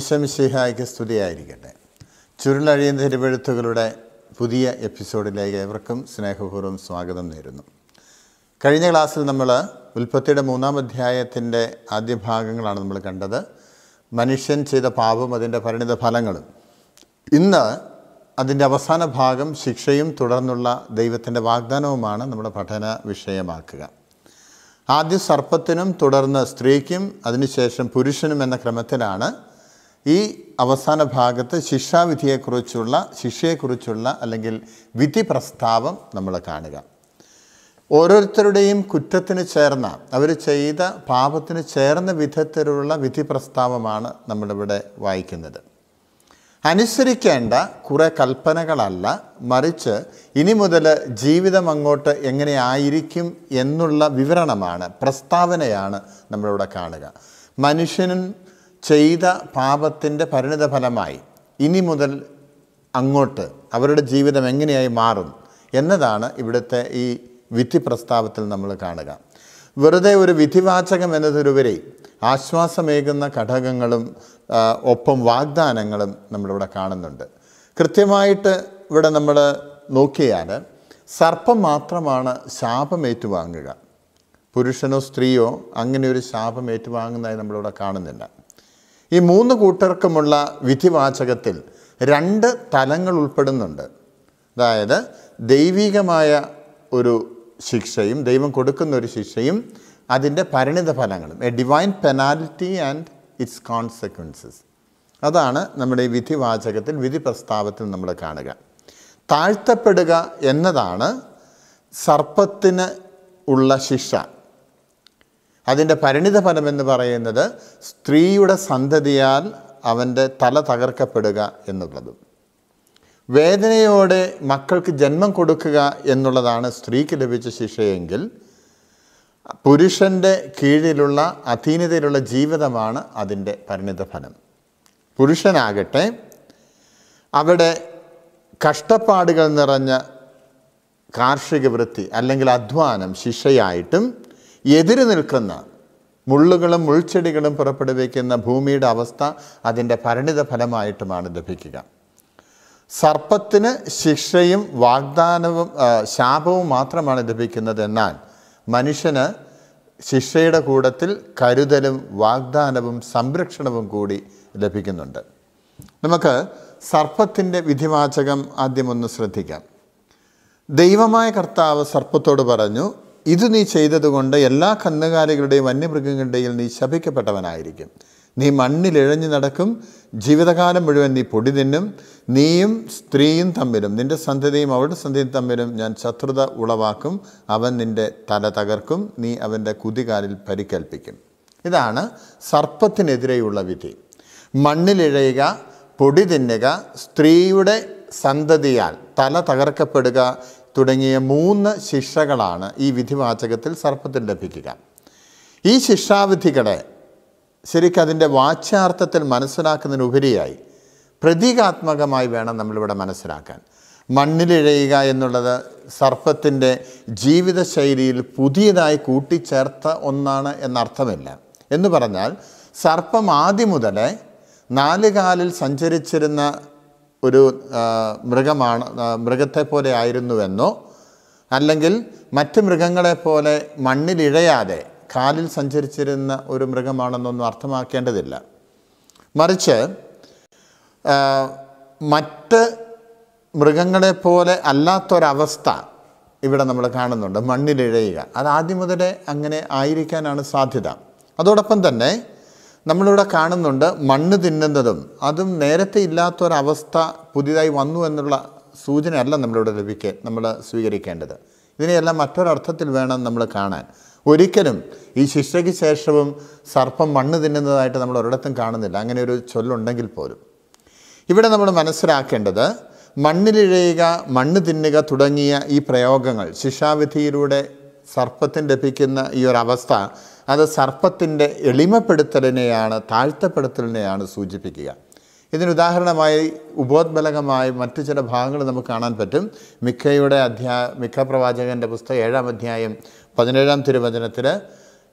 ഈശ്വമിശിഹായ്ക്ക് സ്തുതിയായിരിക്കട്ടെ ചുരുളഴിയുന്ന തിരുവെഴുത്തുകളുടെ പുതിയ എപ്പിസോഡിലേക്ക് ഏവർക്കും സ്നേഹപൂർവ്വം സ്വാഗതം നേരുന്നു കഴിഞ്ഞ ക്ലാസ്സിൽ നമ്മൾ ഉൽപ്പത്തിയുടെ മൂന്നാം അധ്യായത്തിൻ്റെ ആദ്യ ഭാഗങ്ങളാണ് നമ്മൾ കണ്ടത് മനുഷ്യൻ ചെയ്ത പാപം അതിൻ്റെ പരിണിത ഫലങ്ങളും ഇന്ന് അതിൻ്റെ അവസാന ഭാഗം ശിക്ഷയും തുടർന്നുള്ള ദൈവത്തിൻ്റെ വാഗ്ദാനവുമാണ് നമ്മുടെ പഠന വിഷയമാക്കുക ആദ്യം സർപ്പത്തിനും തുടർന്ന് സ്ത്രീക്കും അതിനുശേഷം പുരുഷനും എന്ന ക്രമത്തിലാണ് ഈ അവസാന ഭാഗത്ത് ശിക്ഷാവിധിയെക്കുറിച്ചുള്ള ശിക്ഷയെക്കുറിച്ചുള്ള അല്ലെങ്കിൽ വിധി പ്രസ്താവം നമ്മൾ കാണുക ഓരോരുത്തരുടെയും കുറ്റത്തിന് ചേർന്ന അവർ ചെയ്ത പാപത്തിന് ചേർന്ന വിധത്തിലുള്ള വിധി പ്രസ്താവമാണ് നമ്മളിവിടെ വായിക്കുന്നത് അനുസരിക്കേണ്ട കുറേ കൽപ്പനകളല്ല മറിച്ച് ഇനി മുതൽ ജീവിതം അങ്ങോട്ട് എങ്ങനെയായിരിക്കും എന്നുള്ള വിവരണമാണ് പ്രസ്താവനയാണ് നമ്മളിവിടെ കാണുക മനുഷ്യനും ചെയ്ത പാപത്തിൻ്റെ പരിണിത ഫലമായി ഇനി മുതൽ അങ്ങോട്ട് അവരുടെ ജീവിതം എങ്ങനെയായി മാറും എന്നതാണ് ഇവിടുത്തെ ഈ വിധി പ്രസ്താവത്തിൽ നമ്മൾ കാണുക വെറുതെ ഒരു വിധിവാചകം എന്നതിലുപരി ആശ്വാസമേകുന്ന ഘടകങ്ങളും ആ, ഒപ്പം വാഗ്ദാനങ്ങളും നമ്മളിവിടെ കാണുന്നുണ്ട് കൃത്യമായിട്ട് ഇവിടെ നമ്മൾ നോക്കിയാൽ സർപ്പം മാത്രമാണ് ശാപം ഏറ്റുവാങ്ങുക പുരുഷനോ സ്ത്രീയോ അങ്ങനെ ഒരു ശാപം ഏറ്റുവാങ്ങുന്നതായി നമ്മളിവിടെ കാണുന്നില്ല ഈ മൂന്ന് കൂട്ടർക്കുമുള്ള വിധിവാചകത്തിൽ രണ്ട് തലങ്ങൾ ഉൾപ്പെടുന്നുണ്ട് അതായത് ദൈവികമായ ഒരു ശിക്ഷയും ദൈവം കൊടുക്കുന്ന ഒരു ശിക്ഷയും അതിൻ്റെ പരിണിത ഫലങ്ങളും a divine penalty and its consequences അതാണ് നമ്മുടെ ഈ വിധിവാചകത്തിൽ വിധി പ്രസ്താവത്തിൽ നമ്മൾ കാണുക താഴ്ത്തപ്പെടുക എന്നതാണ് സർപ്പത്തിന് ഉള്ള ശിക്ഷ അതിൻ്റെ പരിണിത ഫലം എന്ന് പറയുന്നത് സ്ത്രീയുടെ സന്തതിയാൽ അവൻ്റെ തല തകർക്കപ്പെടുക എന്നുള്ളതും വേദനയോടെ മക്കൾക്ക് ജന്മം കൊടുക്കുക എന്നുള്ളതാണ് സ്ത്രീക്ക് ലഭിച്ച ശിക്ഷയെങ്കിൽ പുരുഷൻ്റെ കീഴിലുള്ള അധീനതയിലുള്ള ജീവിതമാണ് അതിൻ്റെ പരിണിത ഫലം പുരുഷനാകട്ടെ അവിടെ കഷ്ടപ്പാടുകൾ നിറഞ്ഞ കാർഷിക വൃത്തി അല്ലെങ്കിൽ അധ്വാനം ശിക്ഷയായിട്ടും എതിര് നിൽക്കുന്ന മുള്ളുകളും മുൾച്ചെടികളും പുറപ്പെടുവിക്കുന്ന ഭൂമിയുടെ അവസ്ഥ അതിൻ്റെ പരിണിത ഫലമായിട്ടുമാണ് ലഭിക്കുക സർപ്പത്തിന് ശിക്ഷയും വാഗ്ദാനവും ആ, ശാപവും മാത്രമാണ് ലഭിക്കുന്നത് എന്നാൽ മനുഷ്യന് ശിക്ഷയുടെ കൂടത്തിൽ കരുതലും വാഗ്ദാനവും സംരക്ഷണവും കൂടി ലഭിക്കുന്നുണ്ട് നമുക്ക് സർപ്പത്തിൻ്റെ വിധിവാചകം ആദ്യം ഒന്ന് ശ്രദ്ധിക്കാം ദൈവമായ കർത്താവ് സർപ്പത്തോട് പറഞ്ഞു ഇത് നീ ചെയ്തതുകൊണ്ട് എല്ലാ കന്നുകാലികളുടെയും വന്യമൃഗങ്ങളുടെയും നീ ശപിക്കപ്പെട്ടവനായിരിക്കും നീ മണ്ണിലിഴഞ്ഞു നടക്കും ജീവിതകാലം മുഴുവൻ നീ പൊടി തിന്നും നീയും സ്ത്രീയും തമ്മിലും നിന്റെ സന്തതിയും അവളുടെ സന്തതിയും തമ്മിലും ഞാൻ ശത്രുത ഉളവാക്കും അവൻ നിന്റെ തല തകർക്കും നീ അവൻ്റെ കുതികാലിൽ പരിക്കേൽപ്പിക്കും ഇതാണ് സർപ്പത്തിനെതിരെയുള്ള വിധി മണ്ണിലിഴയുക പൊടി തിന്നുക സ്ത്രീയുടെ സന്തതിയാൽ തല തകർക്കപ്പെടുക തുടങ്ങിയ മൂന്ന് ശിക്ഷകളാണ് ഈ വിധിവാചകത്തിൽ സർപ്പത്തിന് ലഭിക്കുക ഈ ശിക്ഷാവിധികളെ ശരിക്കും അതിൻ്റെ വാച്യാർത്ഥത്തിൽ മനസ്സിലാക്കുന്നതിനുപരിയായി പ്രതീകാത്മകമായി വേണം നമ്മളിവിടെ മനസ്സിലാക്കാൻ മണ്ണിലിഴയുക എന്നുള്ളത് സർപ്പത്തിൻ്റെ ജീവിതശൈലിയിൽ പുതിയതായി കൂട്ടിച്ചേർത്ത ഒന്നാണ് എന്നർത്ഥമില്ല എന്ന് പറഞ്ഞാൽ സർപ്പം ആദ്യം മുതലേ നാല് കാലിൽ സഞ്ചരിച്ചിരുന്ന ഒരു ആ, മൃഗമാണ് ആ, മൃഗത്തെ പോലെ ആയിരുന്നുവെന്നോ അല്ലെങ്കിൽ മറ്റ് മൃഗങ്ങളെപ്പോലെ മണ്ണിലിഴയാതെ കാലിൽ സഞ്ചരിച്ചിരുന്ന ഒരു മൃഗമാണെന്നൊന്നും അർത്ഥമാക്കേണ്ടതില്ല മറിച്ച് ആ, മറ്റ് മൃഗങ്ങളെപ്പോലെ അല്ലാത്തൊരവസ്ഥ ഇവിടെ നമ്മൾ കാണുന്നുണ്ട് മണ്ണിലിഴയുക അത് ആദ്യം മുതലേ അങ്ങനെ ആയിരിക്കാനാണ് സാധ്യത അതോടൊപ്പം തന്നെ നമ്മളിവിടെ കാണുന്നുണ്ട് മണ്ണ് തിന്നുന്നതും അതും നേരത്തെ ഇല്ലാത്തൊരവസ്ഥ പുതിയതായി വന്നു എന്നുള്ള സൂചനയല്ല നമ്മളിവിടെ ലഭിക്കുക നമ്മൾ സ്വീകരിക്കേണ്ടത് ഇതിനെയെല്ലാം മറ്റൊരർത്ഥത്തിൽ വേണം നമ്മൾ കാണാൻ ഒരിക്കലും ഈ ശിക്ഷയ്ക്ക് ശേഷവും സർപ്പം മണ്ണ് തിന്നുന്നതായിട്ട് നമ്മൾ ഒരിടത്തും കാണുന്നില്ല അങ്ങനെ ഒരു ചൊല്ലുണ്ടെങ്കിൽ പോലും ഇവിടെ നമ്മൾ മനസ്സിലാക്കേണ്ടത് മണ്ണിലിഴയുക മണ്ണ് തിന്നുക തുടങ്ങിയ ഈ പ്രയോഗങ്ങൾ ശിക്ഷാവിധിയിലൂടെ സർപ്പത്തിന് ലഭിക്കുന്ന ഈ ഒരു അവസ്ഥ അത് സർപ്പത്തിൻ്റെ എളിമപ്പെടുത്തലിനെയാണ് താഴ്ത്തപ്പെടുത്തലിനെയാണ് സൂചിപ്പിക്കുക ഇതിന് ഉദാഹരണമായി ഉപോദ്ബലകമായി മറ്റു ചില ഭാഗങ്ങൾ നമുക്ക് കാണാൻ പറ്റും മിക്കയുടെ അധ്യായ മിക്ക പ്രവാചകൻ്റെ പുസ്തകം ഏഴാം അധ്യായം പതിനേഴാം തിരുവചനത്തിൽ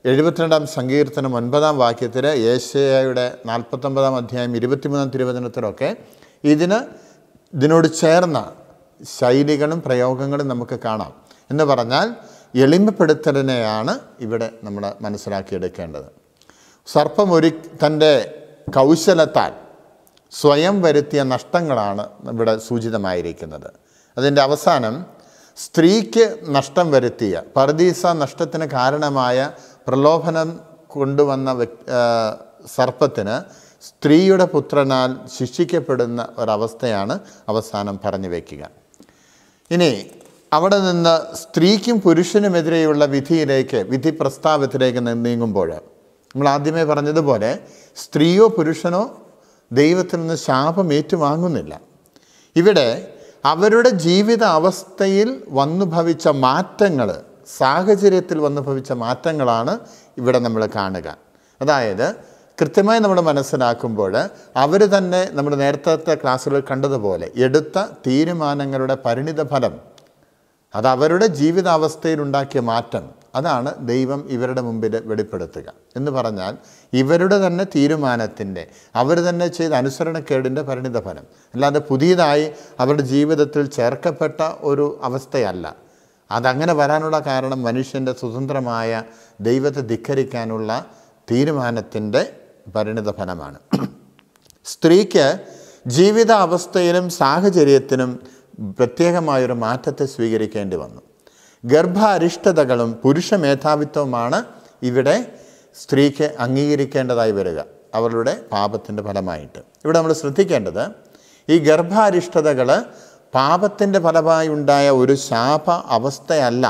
എഴുപത്തിരണ്ടാം സങ്കീർത്തനം ഒൻപതാം വാക്യത്തിൽ ഏഷ്യയുടെ നാൽപ്പത്തൊമ്പതാം അധ്യായം ഇരുപത്തിമൂന്നാം തിരുവചനത്തിലൊക്കെ ഇതിന് ഇതിനോട് ചേർന്ന ശൈലികളും പ്രയോഗങ്ങളും നമുക്ക് കാണാം എന്ന് പറഞ്ഞാൽ എളിമപ്പെടുത്തലിനെയാണ് ഇവിടെ നമ്മൾ മനസ്സിലാക്കിയെടുക്കേണ്ടത് സർപ്പം ഒരു തൻ്റെ കൗശലത്താൽ സ്വയം വരുത്തിയ നഷ്ടങ്ങളാണ് ഇവിടെ സൂചിതമായിരിക്കുന്നത് അതിൻ്റെ അവസാനം സ്ത്രീക്ക് നഷ്ടം വരുത്തിയ പർദീസ നഷ്ടത്തിന് കാരണമായ പ്രലോഭനം കൊണ്ടുവന്ന വ്യക്- ആ, സർപ്പത്തിന് സ്ത്രീയുടെ പുത്രനാൽ ശിക്ഷിക്കപ്പെടുന്ന ഒരവസ്ഥയാണ് അവസാനം പറഞ്ഞു വയ്ക്കുക ഇനി അവിടെ നിന്ന് സ്ത്രീക്കും പുരുഷനുമെതിരെയുള്ള വിധിയിലേക്ക് വിധി പ്രസ്താവത്തിലേക്ക് നി- നീങ്ങുമ്പോൾ നമ്മൾ ആദ്യമേ പറഞ്ഞതുപോലെ സ്ത്രീയോ പുരുഷനോ ദൈവത്തിൽ നിന്ന് ശാപം ഏറ്റുവാങ്ങുന്നില്ല ഇവിടെ അവരുടെ ജീവിത അവസ്ഥയിൽ വന്നു ഭവിച്ച മാറ്റങ്ങൾ സാഹചര്യത്തിൽ വന്നു ഭവിച്ച മാറ്റങ്ങളാണ് ഇവിടെ നമ്മൾ കാണുക അതായത് കൃത്യമായി നമ്മൾ മനസ്സിലാക്കുമ്പോൾ അവർ തന്നെ നമ്മൾ നേരത്തെ ക്ലാസ്സുകളിൽ കണ്ടതുപോലെ എടുത്ത തീരുമാനങ്ങളുടെ പരിണിത ഫലം അത് അവരുടെ ജീവിതാവസ്ഥയിൽ ഉണ്ടാക്കിയ മാറ്റം അതാണ് ദൈവം ഇവരുടെ മുമ്പിൽ വെളിപ്പെടുത്തുക എന്ന് പറഞ്ഞാൽ ഇവരുടെ തന്നെ തീരുമാനത്തിൻ്റെ അവർ തന്നെ ചെയ്ത അനുസരണക്കേടിൻ്റെ പരിണിത ഫലം അല്ലാതെ പുതിയതായി അവരുടെ ജീവിതത്തിൽ ചേർക്കപ്പെട്ട ഒരു അവസ്ഥയല്ല അതങ്ങനെ വരാനുള്ള കാരണം മനുഷ്യൻ്റെ സ്വതന്ത്രമായ ദൈവത്തെ ധിക്കരിക്കാനുള്ള തീരുമാനത്തിൻ്റെ പരിണിത ഫലമാണ് സ്ത്രീക്ക് ജീവിത അവസ്ഥയിലും സാഹചര്യത്തിനും പ്രത്യേകമായൊരു മാറ്റത്തെ സ്വീകരിക്കേണ്ടി വന്നു ഗർഭാരിഷ്ടതകളും പുരുഷ മേധാവിത്വവുമാണ് ഇവിടെ സ്ത്രീക്ക് അംഗീകരിക്കേണ്ടതായി വരിക അവളുടെ പാപത്തിൻ്റെ ഫലമായിട്ട് ഇവിടെ നമ്മൾ ശ്രദ്ധിക്കേണ്ടത് ഈ ഗർഭാരിഷ്ടതകൾ പാപത്തിൻ്റെ ഫലമായി ഉണ്ടായ ഒരു ശാപ അവസ്ഥയല്ല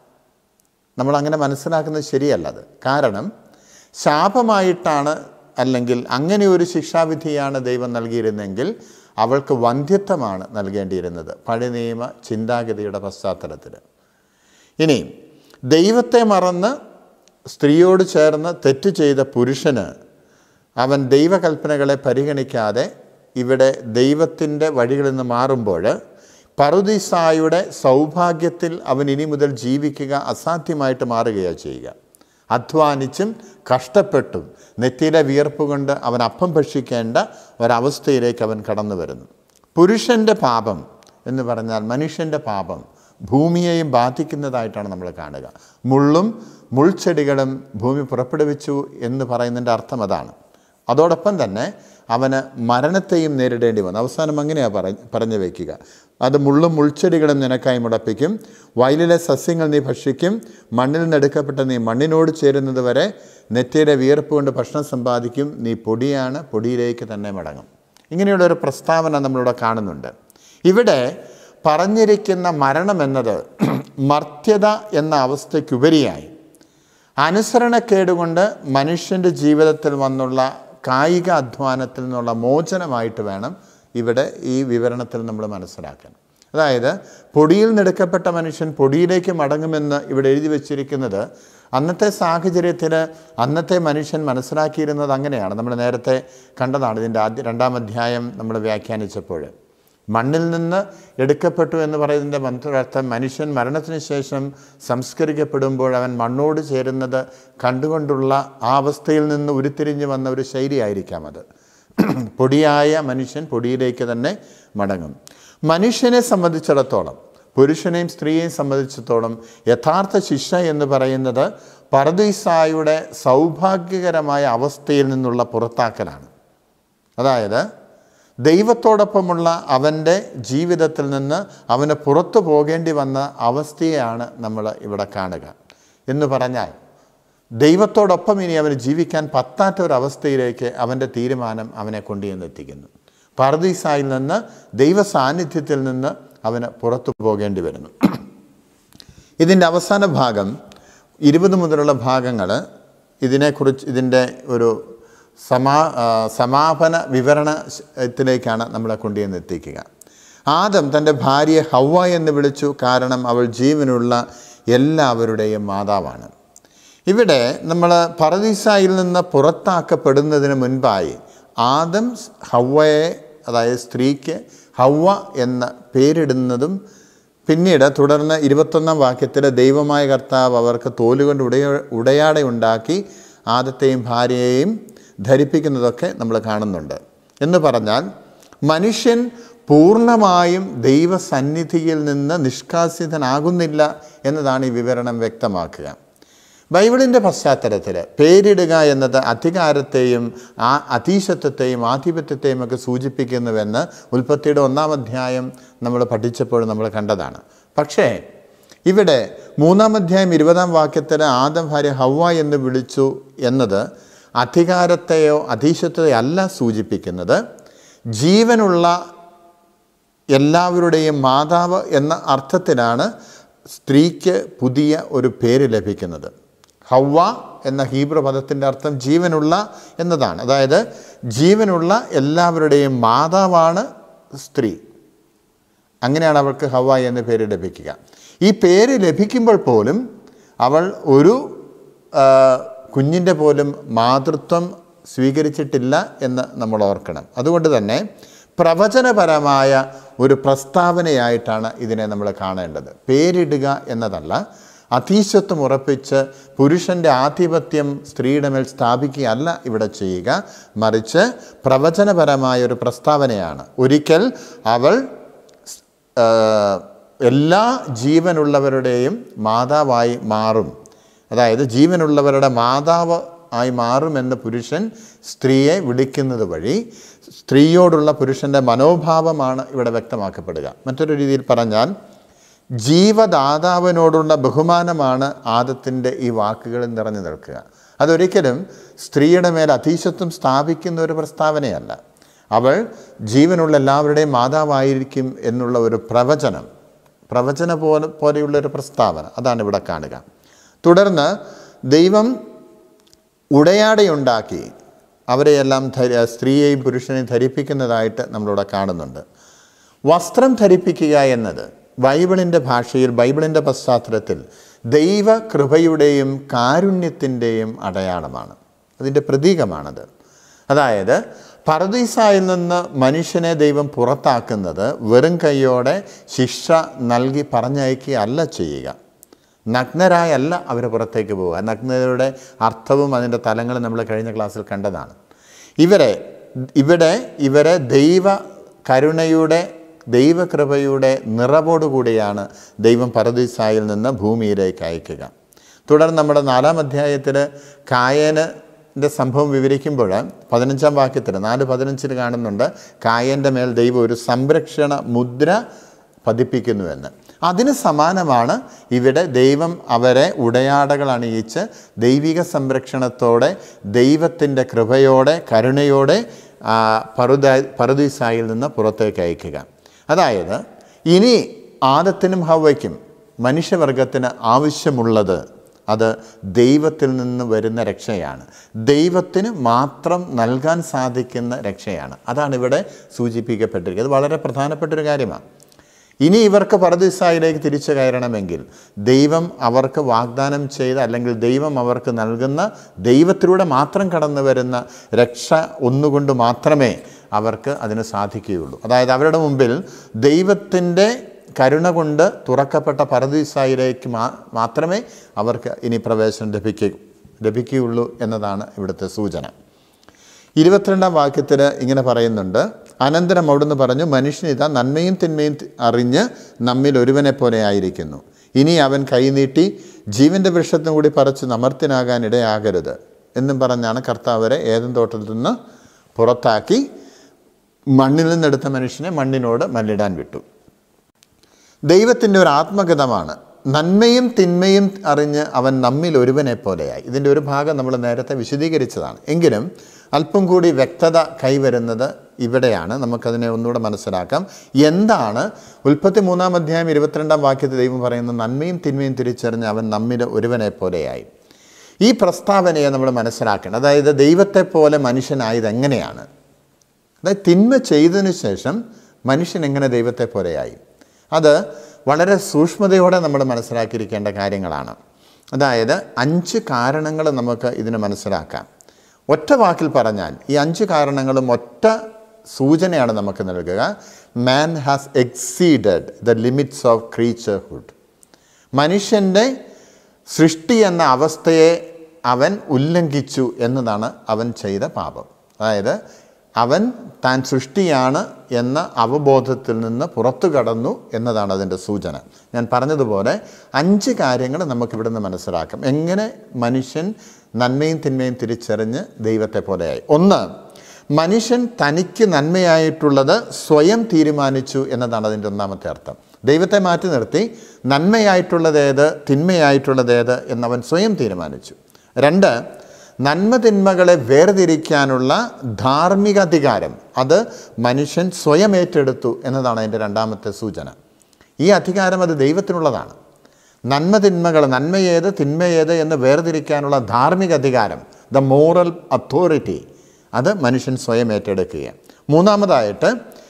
നമ്മളങ്ങനെ മനസ്സിലാക്കുന്നത് ശരിയല്ലത് കാരണം ശാപമായിട്ടാണ് അല്ലെങ്കിൽ അങ്ങനെ ഒരു ശിക്ഷാവിധിയാണ് ദൈവം നൽകിയിരുന്നെങ്കിൽ അവൾക്ക് വന്ധ്യത്വമാണ് നൽകേണ്ടിയിരുന്നത് പഴയ നിയമ ചിന്താഗതിയുടെ പശ്ചാത്തലത്തിൽ ഇനി ദൈവത്തെ മറന്ന് സ്ത്രീയോട് ചേർന്ന് തെറ്റ് ചെയ്ത പുരുഷന് അവൻ ദൈവകൽപ്പനകളെ പരിഗണിക്കാതെ ഇവിടെ ദൈവത്തിൻ്റെ വഴികളിൽ നിന്ന് മാറുമ്പോൾ പറുദീസായുടെ സൗഭാഗ്യത്തിൽ അവൻ ഇനി മുതൽ ജീവിക്കുക അസാധ്യമായിട്ട് മാറുകയാണ് ചെയ്യുക അധ്വാനിച്ചും കഷ്ടപ്പെട്ടും നെറ്റിയിലെ വിയർപ്പ് കൊണ്ട് അവൻ അപ്പം ഭക്ഷിക്കേണ്ട ഒരവസ്ഥയിലേക്ക് അവൻ കടന്നു വരുന്നു പുരുഷൻ്റെ പാപം എന്ന് പറഞ്ഞാൽ മനുഷ്യൻ്റെ പാപം ഭൂമിയെയും ബാധിക്കുന്നതായിട്ടാണ് നമ്മൾ കാണുക മുള്ളും മുൾച്ചെടികളും ഭൂമി പുറപ്പെടുവിച്ചു എന്ന് പറയുന്നതിൻ്റെ അർത്ഥം അതാണ് അതോടൊപ്പം തന്നെ അവന് മരണത്തെയും നേരിടേണ്ടി വന്നു അവസാനം അങ്ങനെയാണ് പറ പറഞ്ഞു വയ്ക്കുക അത് മുള്ളും മുൾച്ചെടികളും നിനക്കായി മുടപ്പിക്കും വയലിലെ സസ്യങ്ങൾ നീ ഭക്ഷിക്കും മണ്ണിൽ നിന്നെടുക്കപ്പെട്ട നീ മണ്ണിനോട് ചേരുന്നത് വരെ നെറ്റിയുടെ വിയർപ്പ് കൊണ്ട് ഭക്ഷണം സമ്പാദിക്കും നീ പൊടിയാണ് പൊടിയിലേക്ക് തന്നെ മടങ്ങും ഇങ്ങനെയുള്ള ഒരു പ്രസ്താവന നമ്മളിവിടെ കാണുന്നുണ്ട് ഇവിടെ പറഞ്ഞിരിക്കുന്ന മരണം എന്നത് മർത്യത എന്ന അവസ്ഥയ്ക്കുപരിയായി അനുസരണക്കേടുകൊണ്ട് മനുഷ്യൻ്റെ ജീവിതത്തിൽ വന്നുള്ള കായിക അധ്വാനത്തിൽ നിന്നുള്ള മോചനമായിട്ട് വേണം ഇവിടെ ഈ വിവരണത്തിൽ നമ്മൾ മനസ്സിലാക്കാൻ അതായത് പൊടിയിൽ നിന്നെടുക്കപ്പെട്ട മനുഷ്യൻ പൊടിയിലേക്ക് മടങ്ങുമെന്ന് ഇവിടെ എഴുതി വച്ചിരിക്കുന്നത് അന്നത്തെ സാഹചര്യത്തിൽ അന്നത്തെ മനുഷ്യൻ മനസ്സിലാക്കിയിരുന്നത് അങ്ങനെയാണ് നമ്മൾ നേരത്തെ കണ്ടതാണ് ഇതിൻ്റെ ആദ്യ രണ്ടാം അധ്യായം നമ്മൾ വ്യാഖ്യാനിച്ചപ്പോൾ മണ്ണിൽ നിന്ന് എടുക്കപ്പെട്ടു എന്ന് പറയുന്നതിൻ്റെ മന്ത്രാർത്ഥം മനുഷ്യൻ മരണത്തിന് ശേഷം സംസ്കരിക്കപ്പെടുമ്പോൾ അവൻ മണ്ണോട് ചേരുന്നത് കണ്ടുകൊണ്ടുള്ള ആ അവസ്ഥയിൽ നിന്ന് ഉരുത്തിരിഞ്ഞു വന്ന ഒരു ശൈലിയായിരിക്കാം അത് പൊടിയായ മനുഷ്യൻ പൊടിയിലേക്ക് തന്നെ മടങ്ങും മനുഷ്യനെ സംബന്ധിച്ചിടത്തോളം പുരുഷനെയും സ്ത്രീയെയും സംബന്ധിച്ചിടത്തോളം യഥാർത്ഥ ശിക്ഷ എന്ന് പറയുന്നത് പർദീസായുടെ സൗഭാഗ്യകരമായ അവസ്ഥയിൽ നിന്നുള്ള പുറത്താക്കലാണ് അതായത് ദൈവത്തോടൊപ്പമുള്ള അവൻ്റെ ജീവിതത്തിൽ നിന്ന് അവന് പുറത്തു പോകേണ്ടി വന്ന അവസ്ഥയെയാണ് നമ്മൾ ഇവിടെ കാണുക എന്ന് പറഞ്ഞാൽ ദൈവത്തോടൊപ്പം ഇനി അവന് ജീവിക്കാൻ പറ്റാത്ത ഒരു അവസ്ഥയിലേക്ക് അവൻ്റെ തീരുമാനം അവനെ കൊണ്ടുചെന്നെത്തിക്കുന്നു പർദീസായിൽ നിന്ന് ദൈവ സാന്നിധ്യത്തിൽ നിന്ന് അവന് പുറത്തു പോകേണ്ടി വരുന്നു ഇതിൻ്റെ അവസാന ഭാഗം ഇരുപത് മുതലുള്ള ഭാഗങ്ങൾ ഇതിനെക്കുറിച്ച് ഇതിൻ്റെ ഒരു സമാ ആ, സമാപന വിവരണത്തിലേക്കാണ് നമ്മളെ കൊണ്ടുചെന്ന് എത്തിക്കുക ആദം തൻ്റെ ഭാര്യയെ ഹവ്വ എന്ന് വിളിച്ചു കാരണം അവൾ ജീവനുള്ള എല്ലാവരുടെയും മാതാവാണ് ഇവിടെ നമ്മൾ പറദീസായിൽ നിന്ന് പുറത്താക്കപ്പെടുന്നതിന് മുൻപായി ആദം ഹവ്വയെ അതായത് സ്ത്രീക്ക് ഹവ്വ എന്ന പേരിടുന്നതും പിന്നീട് തുടർന്ന് ഇരുപത്തൊന്നാം വാക്യത്തിൽ ദൈവമായ കർത്താവ് അവർക്ക് തോലുകൊണ്ട് ഉടയ ഉടയാട ഉണ്ടാക്കി ആദത്തെയും ഭാര്യയെയും ധരിപ്പിക്കുന്നതൊക്കെ നമ്മൾ കാണുന്നുണ്ട് എന്ന് പറഞ്ഞാൽ മനുഷ്യൻ പൂർണ്ണമായും ദൈവസന്നിധിയിൽ നിന്ന് നിഷ്കാസിതനാകുന്നില്ല എന്നതാണ് ഈ വിവരണം വ്യക്തമാക്കുക ബൈബിളിൻ്റെ പശ്ചാത്തലത്തിൽ പേരിടുക എന്നത് അധികാരത്തെയും ആ അതീശത്വത്തെയും ആധിപത്യത്തെയും ഒക്കെ സൂചിപ്പിക്കുന്നുവെന്ന് ഉൽപ്പത്തിയുടെ ഒന്നാം അധ്യായം നമ്മൾ പഠിച്ചപ്പോൾ നമ്മൾ കണ്ടതാണ് പക്ഷേ ഇവിടെ മൂന്നാം അധ്യായം ഇരുപതാം വാക്യത്തിൽ ആദം ഭാര്യ ഹവ്വ എന്ന് വിളിച്ചു എന്നത് അധികാരത്തെയോ അതീശത്വത്തെയോ അല്ല സൂചിപ്പിക്കുന്നത് ജീവനുള്ള എല്ലാവരുടെയും മാതാവ് എന്ന അർത്ഥത്തിലാണ് സ്ത്രീക്ക് പുതിയ ഒരു പേര് ലഭിക്കുന്നത് ഹവ്വ എന്ന ഹീബ്രു പദത്തിൻ്റെ അർത്ഥം ജീവനുള്ള എന്നതാണ് അതായത് ജീവനുള്ള എല്ലാവരുടെയും മാതാവാണ് സ്ത്രീ അങ്ങനെയാണ് അവൾക്ക് ഹവ എന്ന പേര് ലഭിക്കുക ഈ പേര് ലഭിക്കുമ്പോൾ പോലും അവൾ ഒരു ആ, കുഞ്ഞിൻ്റെ പോലും മാതൃത്വം സ്വീകരിച്ചിട്ടില്ല എന്ന് നമ്മൾ ഓർക്കണം അതുകൊണ്ട് തന്നെ പ്രവചനപരമായ ഒരു പ്രസ്താവനയായിട്ടാണ് ഇതിനെ നമ്മൾ കാണേണ്ടത് പേരിടുക എന്നതല്ല അധീശത്വം ഉറപ്പിച്ച് പുരുഷൻ്റെ ആധിപത്യം സ്ത്രീയുടെ മേൽ സ്ഥാപിക്കുകയല്ല ഇവിടെ ചെയ്യുക മറിച്ച് പ്രവചനപരമായ ഒരു പ്രസ്താവനയാണ് ഒരിക്കൽ അവൾ ആ, എല്ലാ ജീവനുള്ളവരുടെയും മാതാവായി മാറും അതായത് ജീവനുള്ളവരുടെ മാതാവ് ആയി മാറുമെന്ന് പുരുഷൻ സ്ത്രീയെ വിളിക്കുന്നത് വഴി സ്ത്രീയോടുള്ള പുരുഷൻ്റെ മനോഭാവമാണ് ഇവിടെ വ്യക്തമാക്കപ്പെടുക മറ്റൊരു രീതിയിൽ പറഞ്ഞാൽ ജീവദാതാവിനോടുള്ള ബഹുമാനമാണ് ആദത്തിൻ്റെ ഈ വാക്കുകളിൽ നിറഞ്ഞു നിൽക്കുക അതൊരിക്കലും സ്ത്രീയുടെ മേൽ അധീശത്വം സ്ഥാപിക്കുന്ന ഒരു പ്രസ്താവനയല്ല അവൾ ജീവനുള്ള എല്ലാവരുടെയും മാതാവായിരിക്കും എന്നുള്ള ഒരു പ്രവചനം പ്രവചന പോലെ പോലെയുള്ള ഒരു പ്രസ്താവന അതാണ് ഇവിടെ കാണുക തുടർന്ന് ദൈവം ഉടയാടയുണ്ടാക്കി അവരെയെല്ലാം ധരി സ്ത്രീയെയും പുരുഷനെയും ധരിപ്പിക്കുന്നതായിട്ട് നമ്മളിവിടെ കാണുന്നുണ്ട് വസ്ത്രം ധരിപ്പിക്കുക എന്നത് ബൈബിളിൻ്റെ ഭാഷയിൽ ബൈബിളിൻ്റെ പശ്ചാത്തലത്തിൽ ദൈവകൃപയുടെയും കാരുണ്യത്തിൻ്റെയും അടയാളമാണ് അതിൻ്റെ പ്രതീകമാണത് അതായത് പർദീസായിൽ നിന്ന് മനുഷ്യനെ ദൈവം പുറത്താക്കുന്നത് വെറും കൈയോടെ ശിക്ഷ നൽകി പറഞ്ഞയക്കുകയല്ല ചെയ്യുക നഗ്നരായല്ല അവർ പുറത്തേക്ക് പോവുക നഗ്നതയുടെ അർത്ഥവും അതിൻ്റെ തലങ്ങളും നമ്മൾ കഴിഞ്ഞ ക്ലാസ്സിൽ കണ്ടതാണ് ഇവരെ ഇവിടെ ഇവരെ ദൈവ കരുണയുടെ ദൈവകൃപയുടെ നിറവോടുകൂടിയാണ് ദൈവം പരദീസായിൽ നിന്ന് ഭൂമിയിലേക്ക് അയക്കുക തുടർന്ന് നമ്മുടെ നാലാം അധ്യായത്തിൽ കായൻ്റെ സംഭവം വിവരിക്കുമ്പോൾ പതിനഞ്ചാം വാക്യത്തിൽ നാല് പതിനഞ്ചിൽ കാണുന്നുണ്ട് കായൻ്റെ മേൽ ദൈവം ഒരു സംരക്ഷണ മുദ്ര പതിപ്പിക്കുന്നുവെന്ന് അതിന് സമാനമാണ് ഇവിടെ ദൈവം അവരെ ഉടയാടകൾ അണിയിച്ച് ദൈവിക സംരക്ഷണത്തോടെ ദൈവത്തിൻ്റെ കൃപയോടെ കരുണയോടെ ആ, പറുദ പറുദീസായിൽ നിന്ന് പുറത്തേക്ക് അയക്കുക അതായത് ഇനി ആദത്തിനും ഹവയ്ക്കും മനുഷ്യവർഗത്തിന് ആവശ്യമുള്ളത് അത് ദൈവത്തിൽ നിന്ന് വരുന്ന രക്ഷയാണ് ദൈവത്തിന് മാത്രം നൽകാൻ സാധിക്കുന്ന രക്ഷയാണ് അതാണ് ഇവിടെ സൂചിപ്പിക്കപ്പെട്ടിരിക്കുന്നത് അത് വളരെ പ്രധാനപ്പെട്ട ഒരു കാര്യമാണ് ഇനി ഇവർക്ക് പരദിസായിലേക്ക് തിരിച്ചു കയറണമെങ്കിൽ ദൈവം അവർക്ക് വാഗ്ദാനം ചെയ്ത അല്ലെങ്കിൽ ദൈവം അവർക്ക് നൽകുന്ന ദൈവത്തിലൂടെ മാത്രം കടന്നു വരുന്ന രക്ഷ ഒന്നുകൊണ്ട് മാത്രമേ അവർക്ക് അതിന് സാധിക്കുകയുള്ളൂ അതായത് അവരുടെ മുമ്പിൽ ദൈവത്തിൻ്റെ കരുണ കൊണ്ട് തുറക്കപ്പെട്ട പരദീസായിലേക്ക് മാ മാത്രമേ അവർക്ക് ഇനി പ്രവേശനം ലഭിക്കൂ ലഭിക്കുകയുള്ളൂ എന്നതാണ് ഇവിടുത്തെ സൂചന ഇരുപത്തിരണ്ടാം വാക്യത്തിൽ ഇങ്ങനെ പറയുന്നുണ്ട് അനന്തരം അവിടുന്ന് പറഞ്ഞു മനുഷ്യൻ ഇതാ നന്മയും തിന്മയും തി- അറിഞ്ഞ് നമ്മിൽ ഒരുവനെ പോലെ ആയിരിക്കുന്നു ഇനി അവൻ കൈനീട്ടി ജീവൻ്റെ വൃക്ഷത്തിനും കൂടി പറിച്ച് നമർത്തിനാകാൻ ഇടയാകരുത് എന്നും പറഞ്ഞാണ് കർത്താവരെ ഏതും തോട്ടത്തിൽ നിന്ന് പുറത്താക്കി മണ്ണിൽ നിന്നെടുത്ത മനുഷ്യനെ മണ്ണിനോട് മല്ലിടാൻ വിട്ടു ദൈവത്തിൻ്റെ ഒരു ആത്മഗതമാണ് നന്മയും തിന്മയും അറിഞ്ഞ് അവൻ നമ്മിൽ ഒരുവനെ പോലെയായി ഇതിൻ്റെ ഒരു ഭാഗം നമ്മൾ നേരത്തെ വിശദീകരിച്ചതാണ് എങ്കിലും അല്പം കൂടി വ്യക്തത കൈവരുന്നത് ഇവിടെയാണ് നമുക്കതിനെ ഒന്നുകൂടെ മനസ്സിലാക്കാം എന്താണ് ഉൽപ്പത്തി മൂന്നാം അധ്യായം ഇരുപത്തിരണ്ടാം വാക്യത്തിൽ ദൈവം പറയുന്ന നന്മയും തിന്മയും തിരിച്ചറിഞ്ഞ് അവൻ നമ്മിൽ ഒരുവനെ പോലെയായി ഈ പ്രസ്താവനയെ നമ്മൾ മനസ്സിലാക്കണം അതായത് ദൈവത്തെ പോലെ മനുഷ്യനായത് എങ്ങനെയാണ് അതായത് തിന്മ ചെയ്തതിനു ശേഷം മനുഷ്യൻ എങ്ങനെ ദൈവത്തെ പോലെയായി അത് വളരെ സൂക്ഷ്മതയോടെ നമ്മൾ മനസ്സിലാക്കിയിരിക്കേണ്ട കാര്യങ്ങളാണ് അതായത് അഞ്ച് കാരണങ്ങൾ നമുക്ക് ഇതിന് മനസ്സിലാക്കാം ഒറ്റ വാക്കിൽ പറഞ്ഞാൽ ഈ അഞ്ച് കാരണങ്ങളും ഒറ്റ സൂചനയാണ് നമുക്ക് നൽകുക man has exceeded the limits of creaturehood മനുഷ്യൻ്റെ സൃഷ്ടി എന്ന അവസ്ഥയെ അവൻ ഉല്ലംഘിച്ചു എന്നതാണ് അവൻ ചെയ്ത പാപം അതായത് അവൻ താൻ സൃഷ്ടിയാണ് എന്ന അവബോധത്തിൽ നിന്ന് പുറത്തു കടന്നു എന്നതാണ് അതിൻ്റെ സൂചന ഞാൻ പറഞ്ഞതുപോലെ അഞ്ച് കാര്യങ്ങൾ നമുക്കിവിടെ നിന്ന് മനസ്സിലാക്കാം എങ്ങനെ മനുഷ്യൻ നന്മയും തിന്മയും തിരിച്ചറിഞ്ഞ് ദൈവത്തെ പോലെയായി ഒന്ന് മനുഷ്യൻ തനിക്ക് നന്മയായിട്ടുള്ളത് സ്വയം തീരുമാനിച്ചു എന്നതാണ് അതിൻ്റെ ഒന്നാമത്തെ അർത്ഥം ദൈവത്തെ മാറ്റി നിർത്തി നന്മയായിട്ടുള്ളതേത് തിന്മയായിട്ടുള്ളതേത് എന്നവൻ സ്വയം തീരുമാനിച്ചു രണ്ട് നന്മ തിന്മകളെ വേർതിരിക്കാനുള്ള ധാർമ്മിക അധികാരം അത് മനുഷ്യൻ സ്വയം ഏറ്റെടുത്തു എന്നതാണ് അതിൻ്റെ രണ്ടാമത്തെ സൂചന ഈ അധികാരം അത് ദൈവത്തിനുള്ളതാണ് നന്മ തിന്മകൾ നന്മയേത് തിന്മയേത് എന്ന് വേർതിരിക്കാനുള്ള ധാർമ്മിക അധികാരം ദ മോറൽ അതോറിറ്റി അത് മനുഷ്യൻ സ്വയം ഏറ്റെടുക്കുകയാണ് മൂന്നാമതായിട്ട്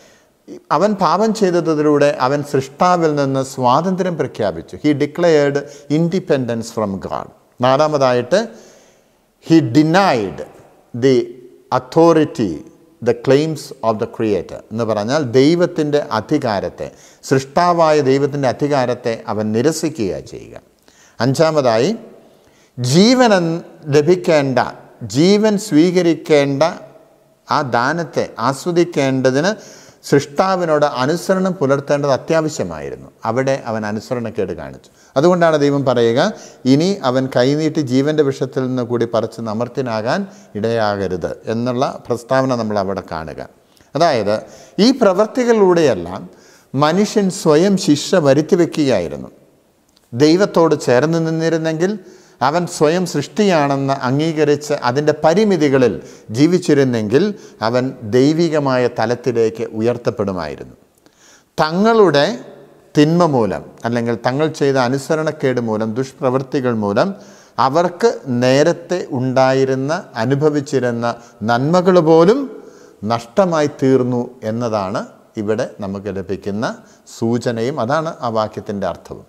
അവൻ പാപം ചെയ്തതിലൂടെ അവൻ സൃഷ്ടാവിൽ നിന്ന് സ്വാതന്ത്ര്യം പ്രഖ്യാപിച്ചു he declared independence from God നാലാമതായിട്ട് he denied the authority the claims of the creator എന്ന് പറഞ്ഞാൽ ദൈവത്തിൻ്റെ അധികാരത്തെ സൃഷ്ടാവായ ദൈവത്തിൻ്റെ അധികാരത്തെ അവൻ നിരസിക്കുക ചെയ്യുക അഞ്ചാമതായി ജീവൻ എൻ- ലഭിക്കേണ്ട ജീവൻ സ്വീകരിക്കേണ്ട ആ ദാനത്തെ ആസ്വദിക്കേണ്ടതിന് സൃഷ്ടാവിനോട് അനുസരണം പുലർത്തേണ്ടത് അത്യാവശ്യമായിരുന്നു അവിടെ അവൻ അനുസരണക്കേട് കാണിച്ചു അതുകൊണ്ടാണ് ദൈവം പറയുക ഇനി അവൻ കൈനീട്ടി ജീവൻ്റെ വിഷത്തിൽ നിന്ന് കൂടി പറിച്ച് നമർത്തിനാകാൻ ഇടയാകരുത് എന്നുള്ള പ്രസ്താവന നമ്മൾ അവിടെ കാണുക അതായത് ഈ പ്രവൃത്തികളിലൂടെയെല്ലാം മനുഷ്യൻ സ്വയം ശിക്ഷ വരുത്തി വയ്ക്കുകയായിരുന്നു ദൈവത്തോട് ചേർന്ന് നിന്നിരുന്നെങ്കിൽ അവൻ സ്വയം സൃഷ്ടിയാണെന്ന് അംഗീകരിച്ച് അതിൻ്റെ പരിമിതികളിൽ ജീവിച്ചിരുന്നെങ്കിൽ അവൻ ദൈവികമായ തലത്തിലേക്ക് ഉയർത്തപ്പെടുമായിരുന്നു തങ്ങളുടെ തിന്മ മൂലം അല്ലെങ്കിൽ തങ്ങൾ ചെയ്ത അനുസരണക്കേട് മൂലം ദുഷ്പ്രവൃത്തികൾ മൂലം അവർക്ക് നേരത്തെ ഉണ്ടായിരുന്ന അനുഭവിച്ചിരുന്ന നന്മകൾ പോലും നഷ്ടമായി തീർന്നു എന്നതാണ് ഇവിടെ നമുക്ക് ലഭിക്കുന്ന സൂചനയും അതാണ് ആ വാക്യത്തിൻ്റെ അർത്ഥവും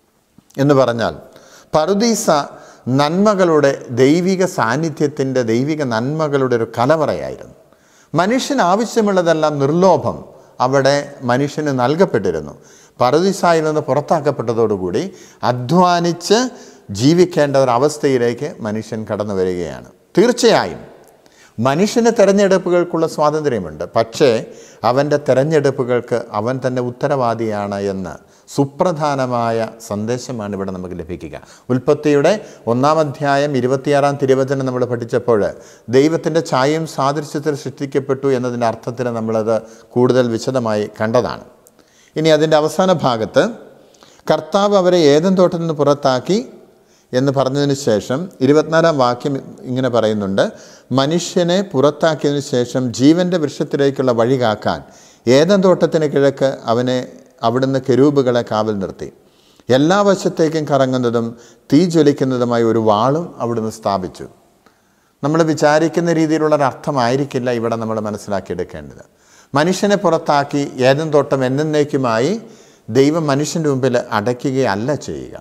എന്ന് പറഞ്ഞാൽ പറുദീസ നന്മകളുടെ ദൈവിക സാന്നിധ്യത്തിൻ്റെ ദൈവിക നന്മകളുടെ ഒരു കലവറയായിരുന്നു മനുഷ്യന് ആവശ്യമുള്ളതെല്ലാം നിർലോഭം അവിടെ മനുഷ്യന് നൽകപ്പെട്ടിരുന്നു പറുദീസായിൽ നിന്ന് പുറത്താക്കപ്പെട്ടതോടുകൂടി അധ്വാനിച്ച് ജീവിക്കേണ്ട ഒരവസ്ഥയിലേക്ക് മനുഷ്യൻ കടന്നു വരികയാണ് തീർച്ചയായും മനുഷ്യന് തെരഞ്ഞെടുപ്പുകൾക്കുള്ള സ്വാതന്ത്ര്യമുണ്ട് പക്ഷേ അവൻ്റെ തെരഞ്ഞെടുപ്പുകൾക്ക് അവൻ തന്നെ ഉത്തരവാദിയാണ് എന്ന് സുപ്രധാനമായ സന്ദേശമാണ് ഇവിടെ നമുക്ക് ലഭിക്കുക ഉൽപ്പത്തിയുടെ ഒന്നാം അധ്യായം ഇരുപത്തിയാറാം തിരുവചനം നമ്മൾ പഠിച്ചപ്പോൾ ദൈവത്തിൻ്റെ ഛായയും സാദൃശ്യത്തിൽ സൃഷ്ടിക്കപ്പെട്ടു എന്നതിൻ്റെ അർത്ഥത്തിൽ നമ്മളത് കൂടുതൽ വിശദമായി കണ്ടതാണ് ഇനി അതിൻ്റെ അവസാന ഭാഗത്ത് കർത്താവ് അവരെ ഏതൻ തോട്ടത്തിൽ നിന്ന് പുറത്താക്കി എന്ന് പറഞ്ഞതിന് ശേഷം ഇരുപത്തിനാലാം വാക്യം ഇങ്ങനെ പറയുന്നുണ്ട് മനുഷ്യനെ പുറത്താക്കിയതിന് ശേഷം ജീവൻ്റെ വൃക്ഷത്തിലേക്കുള്ള വഴി കാക്കാൻ ഏതൻ തോട്ടത്തിന് കിഴക്ക് അവനെ അവിടുന്ന് കെരൂബുകളെ കാവൽ നിർത്തി എല്ലാ വശത്തേക്കും കറങ്ങുന്നതും തീ ജ്വലിക്കുന്നതുമായ ഒരു വാളും അവിടുന്ന് സ്ഥാപിച്ചു നമ്മൾ വിചാരിക്കുന്ന രീതിയിലുള്ള ഒരു അർത്ഥമായിരിക്കില്ല ഇവിടെ നമ്മൾ മനസ്സിലാക്കിയെടുക്കേണ്ടത് മനുഷ്യനെ പുറത്താക്കി ഏതും തോട്ടം എന്നേക്കുമായി ദൈവം മനുഷ്യൻ്റെ മുമ്പിൽ അടയ്ക്കുകയല്ല ചെയ്യുക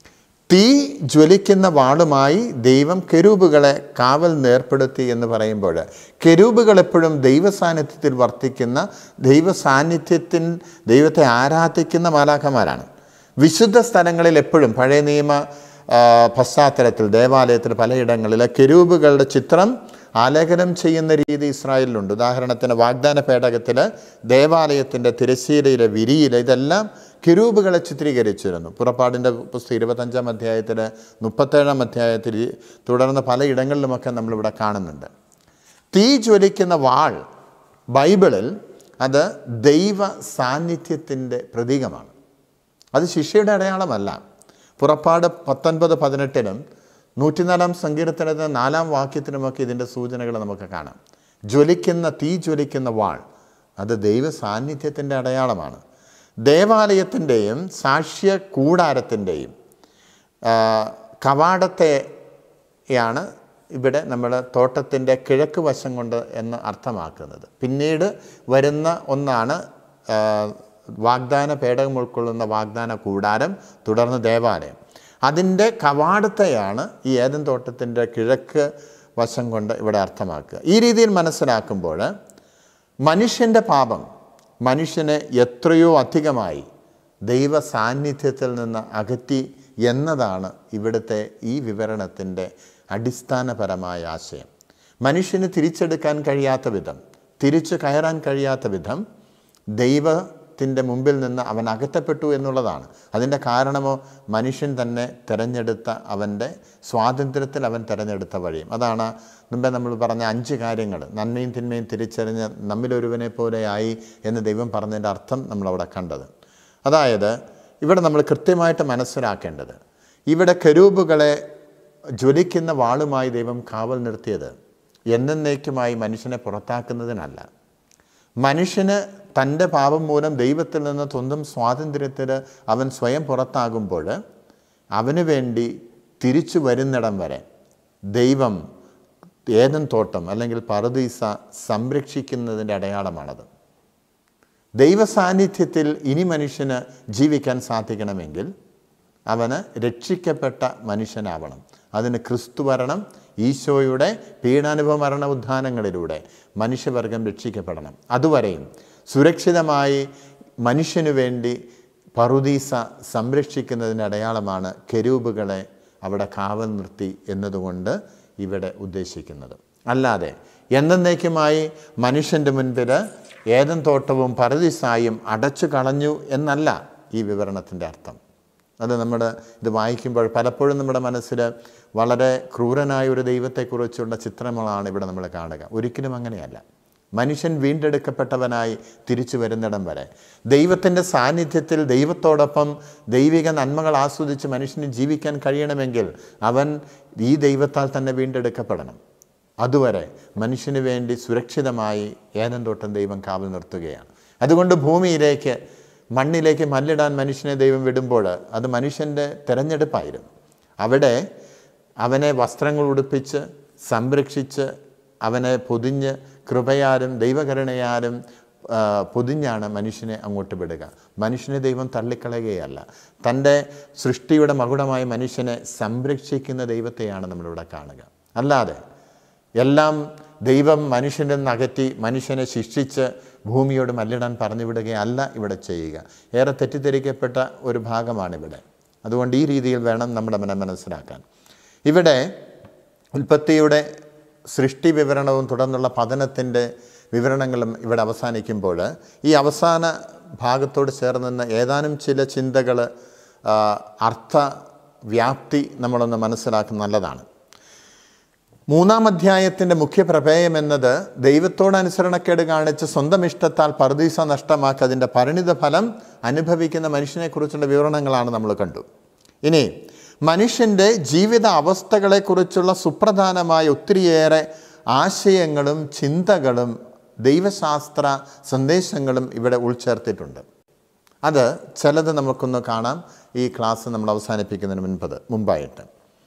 തീ ജ്വലിക്കുന്ന വാളുമായി ദൈവം കെരൂബുകളെ കാവൽ നേർപ്പെടുത്തി എന്ന് പറയുമ്പോൾ കെരൂബുകൾ എപ്പോഴും ദൈവസാന്നിധ്യത്തിൽ വർത്തിക്കുന്ന ദൈവസാന്നിധ്യത്തിൻ ദൈവത്തെ ആരാധിക്കുന്ന മാലാഖമാരാണ് വിശുദ്ധ സ്ഥലങ്ങളിൽ എപ്പോഴും പഴയ നിയമ ആ, പശ്ചാത്തലത്തിൽ ദേവാലയത്തിൽ പലയിടങ്ങളിൽ കെരൂബുകളുടെ ചിത്രം ആലേഖനം ചെയ്യുന്ന രീതി ഇസ്രായേലിലുണ്ട് ഉദാഹരണത്തിന് വാഗ്ദാന പേടകത്തിൽ ദേവാലയത്തിൻ്റെ തിരശ്ശീലയിലെ വിരിയിൽ ഇതെല്ലാം കിരൂബുകളെ ചിത്രീകരിച്ചിരുന്നു പുറപ്പാടിൻ്റെ പുസ്തകം ഇരുപത്തഞ്ചാം അധ്യായത്തിൽ മുപ്പത്തേഴാം അധ്യായത്തിൽ ഈ തുടർന്ന് പലയിടങ്ങളിലുമൊക്കെ നമ്മളിവിടെ കാണുന്നുണ്ട് തീ ജ്വലിക്കുന്ന വാൾ ബൈബിളിൽ അത് ദൈവ സാന്നിധ്യത്തിൻ്റെ പ്രതീകമാണ് അത് ശിക്ഷയുടെ അടയാളമല്ല പുറപ്പാട് പത്തൊൻപത് പതിനെട്ടിനും നൂറ്റിനാലാം സങ്കീർത്തനത്തിന് നാലാം വാക്യത്തിനുമൊക്കെ ഇതിൻ്റെ സൂചനകൾ നമുക്ക് കാണാം ജ്വലിക്കുന്ന തീ ജ്വലിക്കുന്ന വാൾ അത് ദൈവ സാന്നിധ്യത്തിൻ്റെ അടയാളമാണ് ദേവാലയത്തിൻ്റെയും സാക്ഷ്യ കൂടാരത്തിൻ്റെയും കവാടത്തെയാണ് ഇവിടെ നമ്മൾ തോട്ടത്തിൻ്റെ കിഴക്ക് വശം കൊണ്ട് എന്ന് അർത്ഥമാക്കുന്നത് പിന്നീട് വരുന്ന ഒന്നാണ് ആ, വാഗ്ദാന പേടകം ഉൾക്കൊള്ളുന്ന വാഗ്ദാന കൂടാരം തുടർന്ന് ദേവാലയം അതിൻ്റെ കവാടത്തെയാണ് ഈ ഏതൻ തോട്ടത്തിൻ്റെ കിഴക്ക് വശം കൊണ്ട് ഇവിടെ അർത്ഥമാക്കുക ഈ രീതിയിൽ മനസ്സിലാക്കുമ്പോൾ മനുഷ്യൻ്റെ പാപം മനുഷ്യനെ എത്രയോ അധികമായി ദൈവ സാന്നിധ്യത്തിൽ നിന്ന് അകറ്റി എന്നതാണ് ഇവിടുത്തെ ഈ വിവരണത്തിൻ്റെ അടിസ്ഥാനപരമായ ആശയം മനുഷ്യന് തിരിച്ചെടുക്കാൻ കഴിയാത്ത വിധം തിരിച്ചു കയറാൻ കഴിയാത്ത വിധം ദൈവത്തിൻ്റെ മുമ്പിൽ നിന്ന് അവൻ അകറ്റപ്പെട്ടു എന്നുള്ളതാണ് അതിൻ്റെ കാരണമോ മനുഷ്യൻ തന്നെ തിരഞ്ഞെടുത്ത അവൻ്റെ സ്വാതന്ത്ര്യത്തിൽ അവൻ തിരഞ്ഞെടുത്ത വഴിയും അതാണ് മുമ്പേ നമ്മൾ പറഞ്ഞ അഞ്ച് കാര്യങ്ങൾ നന്മയും തിന്മയും തിരിച്ചറിഞ്ഞ് നമ്മിലൊരുവനെ പോലെയായി എന്ന് ദൈവം പറഞ്ഞതിൻ്റെ അർത്ഥം നമ്മളവിടെ കണ്ടത് അതായത് ഇവിടെ നമ്മൾ കൃത്യമായിട്ട് മനസ്സിലാക്കേണ്ടത് ഇവിടെ കരൂപുകളെ ജ്വലിക്കുന്ന വാളുമായി ദൈവം കാവൽ നിർത്തിയത് എന്നേക്കുമായി മനുഷ്യനെ പുറത്താക്കുന്നതിനല്ല മനുഷ്യന് തൻ്റെ പാപം മൂലം ദൈവത്തിൽ നിന്ന് സ്വന്തം സ്വാതന്ത്ര്യത്തിൽ അവൻ സ്വയം പുറത്താകുമ്പോൾ അവന് വേണ്ടി തിരിച്ചു വരുന്നിടം വരെ ദൈവം ഏതൻ തോട്ടം അല്ലെങ്കിൽ പറദീസ സംരക്ഷിക്കുന്നതിൻ്റെ അടയാളമാണത് ദൈവ സാന്നിധ്യത്തിൽ ഇനി മനുഷ്യന് ജീവിക്കാൻ സാധിക്കണമെങ്കിൽ അവന് രക്ഷിക്കപ്പെട്ട മനുഷ്യനാവണം അതിന് ക്രിസ്തു വരണം ഈശോയുടെ പീഡാനുഭവ മരണ ഉദ്ധാനങ്ങളിലൂടെ മനുഷ്യവർഗം രക്ഷിക്കപ്പെടണം അതുവരെയും സുരക്ഷിതമായി മനുഷ്യനു വേണ്ടി പറുദീസ സംരക്ഷിക്കുന്നതിൻ്റെ അടയാളമാണ് കെരൂബുകളെ അവിടെ കാവൽ നിർത്തി എന്നതുകൊണ്ട് ഇവിടെ ഉദ്ദേശിക്കുന്നത് അല്ലാതെ എന്നേക്കുമായി മനുഷ്യൻ്റെ മുൻപിൽ ഏതൻ തോട്ടവും പറുദീസായും അടച്ചു കളഞ്ഞു എന്നല്ല ഈ വിവരണത്തിൻ്റെ അർത്ഥം അത് നമ്മൾ ഇത് വായിക്കുമ്പോൾ പലപ്പോഴും നമ്മുടെ മനസ്സിൽ വളരെ ക്രൂരനായ ഒരു ദൈവത്തെക്കുറിച്ചുള്ള ചിത്രങ്ങളാണ് ഇവിടെ നമ്മൾ കാണുക ഒരിക്കലും അങ്ങനെയല്ല മനുഷ്യൻ വീണ്ടെടുക്കപ്പെട്ടവനായി തിരിച്ചു വരുന്നിടം വരെ ദൈവത്തിൻ്റെ സാന്നിധ്യത്തിൽ ദൈവത്തോടൊപ്പം ദൈവിക നന്മകൾ ആസ്വദിച്ച് മനുഷ്യന് ജീവിക്കാൻ കഴിയണമെങ്കിൽ അവൻ ഈ ദൈവത്താൽ തന്നെ വീണ്ടെടുക്കപ്പെടണം അതുവരെ മനുഷ്യന് വേണ്ടി സുരക്ഷിതമായി ഏതൻ തോട്ടം ദൈവം കാവൽ നിർത്തുകയാണ് അതുകൊണ്ട് ഭൂമിയിലേക്ക് മണ്ണിലേക്ക് മല്ലിടാൻ മനുഷ്യനെ ദൈവം വിടുമ്പോൾ അത് മനുഷ്യൻ്റെ തിരഞ്ഞെടുപ്പായിരുന്നു അവിടെ അവനെ വസ്ത്രങ്ങൾ ഉടുപ്പിച്ച് സംരക്ഷിച്ച് അവനെ പൊതിഞ്ഞ് കൃപയാലും ദൈവകരുണയാലും ആ, പൊതിഞ്ഞാണ് മനുഷ്യനെ അങ്ങോട്ട് വിടുക മനുഷ്യനെ ദൈവം തള്ളിക്കളയുകയല്ല തൻ്റെ സൃഷ്ടിയുടെ മകുടമായ മനുഷ്യനെ സംരക്ഷിക്കുന്ന ദൈവത്തെയാണ് നമ്മളിവിടെ കാണുക അല്ലാതെ എല്ലാം ദൈവം മനുഷ്യൻ്റെ നിന്ന് അകറ്റി മനുഷ്യനെ ശിക്ഷിച്ച് ഭൂമിയോട് മല്ലിടാൻ പറഞ്ഞു വിടുകയല്ല ഇവിടെ ചെയ്യുക ഏറെ തെറ്റിദ്ധരിക്കപ്പെട്ട ഒരു ഭാഗമാണിവിടെ അതുകൊണ്ട് ഈ രീതിയിൽ വേണം നമ്മുടെ മനം മനസ്സിലാക്കാൻ ഇവിടെ ഉൽപ്പത്തിയുടെ സൃഷ്ടി വിവരണവും തുടർന്നുള്ള പതനത്തിൻ്റെ വിവരണങ്ങളും ഇവിടെ അവസാനിക്കുമ്പോൾ ഈ അവസാന ഭാഗത്തോട് ചേർന്ന് ഏതാനും ചില ചിന്തകൾ അർത്ഥ വ്യാപ്തി നമ്മളൊന്ന് മനസ്സിലാക്കുന്നത് നല്ലതാണ് മൂന്നാം അധ്യായത്തിൻ്റെ മുഖ്യ പ്രമേയം എന്നത് ദൈവത്തോട് അനുസരണക്കേട് കാണിച്ച് സ്വന്തം ഇഷ്ടത്താൽ പർദീസ നഷ്ടമാക്കി അതിൻ്റെ പരിണിത ഫലം അനുഭവിക്കുന്ന മനുഷ്യനെക്കുറിച്ചുള്ള വിവരണങ്ങളാണ് നമ്മൾ കണ്ടു ഇനി മനുഷ്യൻ്റെ ജീവിത അവസ്ഥകളെക്കുറിച്ചുള്ള സുപ്രധാനമായ ഒത്തിരിയേറെ ആശയങ്ങളും ചിന്തകളും ദൈവശാസ്ത്ര സന്ദേശങ്ങളും ഇവിടെ ഉൾച്ചേർത്തിട്ടുണ്ട് അത് ചിലത് നമുക്കൊന്ന് കാണാം ഈ ക്ലാസ് നമ്മൾ അവസാനിപ്പിക്കുന്നതിന് മുൻപത് മുമ്പായിട്ട്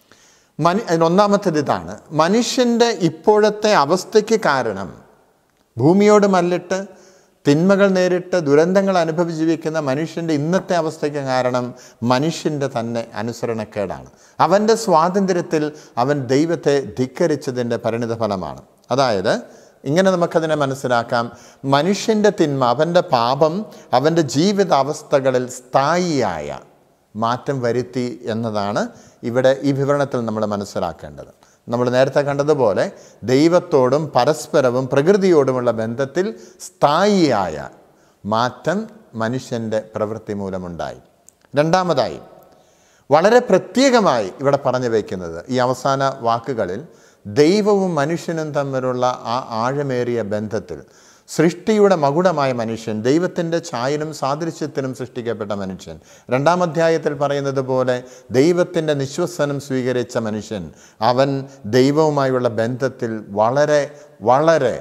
മനു ഒന്നാമത്തേത് ഇതാണ് മനുഷ്യൻ്റെ ഇപ്പോഴത്തെ അവസ്ഥയ്ക്ക് കാരണം ഭൂമിയോട് മല്ലിട്ട് തിന്മകൾ നേരിട്ട് ദുരന്തങ്ങൾ അനുഭവിച്ച് ജീവിക്കുന്ന മനുഷ്യൻ്റെ ഇന്നത്തെ അവസ്ഥയ്ക്ക് കാരണം മനുഷ്യൻ്റെ തന്നെ അനുസരണക്കേടാണ് അവൻ്റെ സ്വാതന്ത്ര്യത്തിൽ അവൻ ദൈവത്തെ ധിക്കരിച്ചതിൻ്റെ പരിണിത ഫലമാണ് അതായത് ഇങ്ങനെ നമുക്കതിനെ മനസ്സിലാക്കാം മനുഷ്യൻ്റെ തിന്മ അവൻ്റെ പാപം അവൻ്റെ ജീവിതാവസ്ഥകളിൽ സ്ഥായിയായ മാറ്റം വരുത്തി എന്നതാണ് ഇവിടെ ഈ വിവരണത്തിൽ നമ്മൾ മനസ്സിലാക്കേണ്ടത് നമ്മൾ നേരത്തെ കണ്ടതുപോലെ ദൈവത്തോടും പരസ്പരവും പ്രകൃതിയോടുമുള്ള ബന്ധത്തിൽ സ്ഥായിയായ മാറ്റം മനുഷ്യൻ്റെ പ്രവൃത്തി മൂലമുണ്ടായി രണ്ടാമതായി വളരെ പ്രത്യേകമായി ഇവിടെ പറഞ്ഞു വയ്ക്കുന്നത് ഈ അവസാന വാക്കുകളിൽ ദൈവവും മനുഷ്യനും തമ്മിലുള്ള ആ ആഴമേറിയ ബന്ധത്തിൽ സൃഷ്ടിയുടെ മകുടമായ മനുഷ്യൻ ദൈവത്തിൻ്റെ ഛായനും സാദൃശ്യത്തിനും സൃഷ്ടിക്കപ്പെട്ട മനുഷ്യൻ രണ്ടാം അധ്യായത്തിൽ പറയുന്നത് പോലെ ദൈവത്തിൻ്റെ നിശ്വസനം സ്വീകരിച്ച മനുഷ്യൻ അവൻ ദൈവവുമായുള്ള ബന്ധത്തിൽ വളരെ വളരെ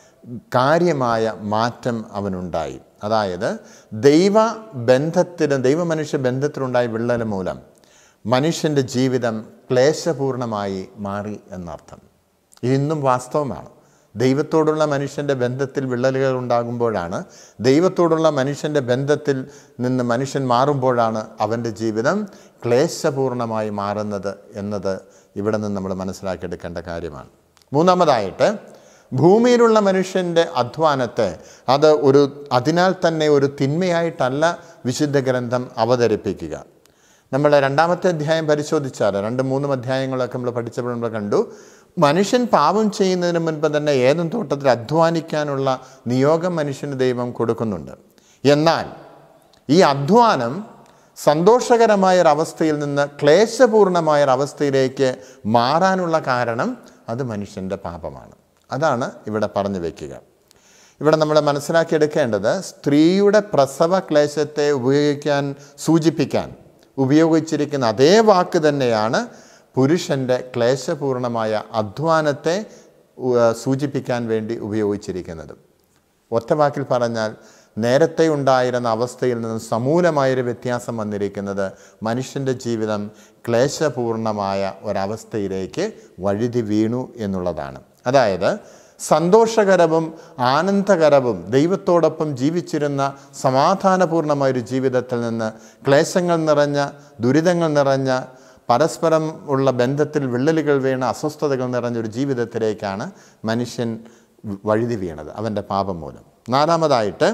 കാര്യമായ മാറ്റം അവനുണ്ടായി അതായത് ദൈവ ബന്ധത്തിലും ദൈവമനുഷ്യ ബന്ധത്തിലുണ്ടായ വിള്ളൽ മൂലം മനുഷ്യൻ്റെ ജീവിതം ക്ലേശപൂർണമായി മാറി എന്നർത്ഥം ഇന്നും വാസ്തവമാണ് ദൈവത്തോടുള്ള മനുഷ്യൻ്റെ ബന്ധത്തിൽ വിള്ളലുകൾ ഉണ്ടാകുമ്പോഴാണ് ദൈവത്തോടുള്ള മനുഷ്യൻ്റെ ബന്ധത്തിൽ നിന്ന് മനുഷ്യൻ മാറുമ്പോഴാണ് അവൻ്റെ ജീവിതം ക്ലേശപൂർണമായി മാറുന്നത് എന്നത് ഇവിടെ നിന്ന് നമ്മൾ മനസ്സിലാക്കിയെടുക്കേണ്ട കാര്യമാണ് മൂന്നാമതായിട്ട് ഭൂമിയിലുള്ള മനുഷ്യൻ്റെ അധ്വാനത്തെ അത് ഒരു അതിനാൽ തന്നെ ഒരു തിന്മയായിട്ടല്ല വിശുദ്ധ ഗ്രന്ഥം അവതരിപ്പിക്കുക നമ്മൾ രണ്ടാമത്തെ അധ്യായം പരിശോധിച്ചാൽ രണ്ട് മൂന്നും അധ്യായങ്ങളൊക്കെ നമ്മൾ പഠിച്ചപ്പോൾ നമ്മൾ കണ്ടു മനുഷ്യൻ പാപം ചെയ്യുന്നതിന് മുൻപ് തന്നെ ഏതും തോട്ടത്തിൽ അധ്വാനിക്കാനുള്ള നിയോഗം മനുഷ്യന് ദൈവം കൊടുക്കുന്നുണ്ട് എന്നാൽ ഈ അധ്വാനം സന്തോഷകരമായ ഒരവസ്ഥയിൽ നിന്ന് ക്ലേശപൂർണമായ ഒരവസ്ഥയിലേക്ക് മാറാനുള്ള കാരണം അത് മനുഷ്യൻ്റെ പാപമാണ് അതാണ് ഇവിടെ പറഞ്ഞു വയ്ക്കുക ഇവിടെ നമ്മൾ മനസ്സിലാക്കിയെടുക്കേണ്ടത് സ്ത്രീയുടെ പ്രസവ ക്ലേശത്തെ ഉപയോഗിക്കാൻ സൂചിപ്പിക്കാൻ ഉപയോഗിച്ചിരിക്കുന്ന അതേ വാക്ക് തന്നെയാണ് പുരുഷൻ്റെ ക്ലേശപൂർണമായ അധ്വാനത്തെ ഉ- സൂചിപ്പിക്കാൻ വേണ്ടി ഉപയോഗിച്ചിരിക്കുന്നത് ഒറ്റ വാക്കിൽ പറഞ്ഞാൽ നേരത്തെ ഉണ്ടായിരുന്ന അവസ്ഥയിൽ നിന്ന് സമൂലമായൊരു വ്യത്യാസം വന്നിരിക്കുന്നത് മനുഷ്യൻ്റെ ജീവിതം ക്ലേശപൂർണമായ ഒരവസ്ഥയിലേക്ക് വഴുതി വീണു എന്നുള്ളതാണ് അതായത് സന്തോഷകരവും ആനന്ദകരവും ദൈവത്തോടൊപ്പം ജീവിച്ചിരുന്ന സമാധാനപൂർണമായൊരു ജീവിതത്തിൽ നിന്ന് ക്ലേശങ്ങൾ നിറഞ്ഞ ദുരിതങ്ങൾ നിറഞ്ഞ പരസ്പരം ഉള്ള ബന്ധത്തിൽ വിള്ളലുകൾ വീണ അസ്വസ്ഥതകൾ നിറഞ്ഞ ഒരു ജീവിതത്തിലേക്കാണ് മനുഷ്യൻ വഴുതി വീണത് അവൻ്റെ പാപം മൂലം നാലാമതായിട്ട്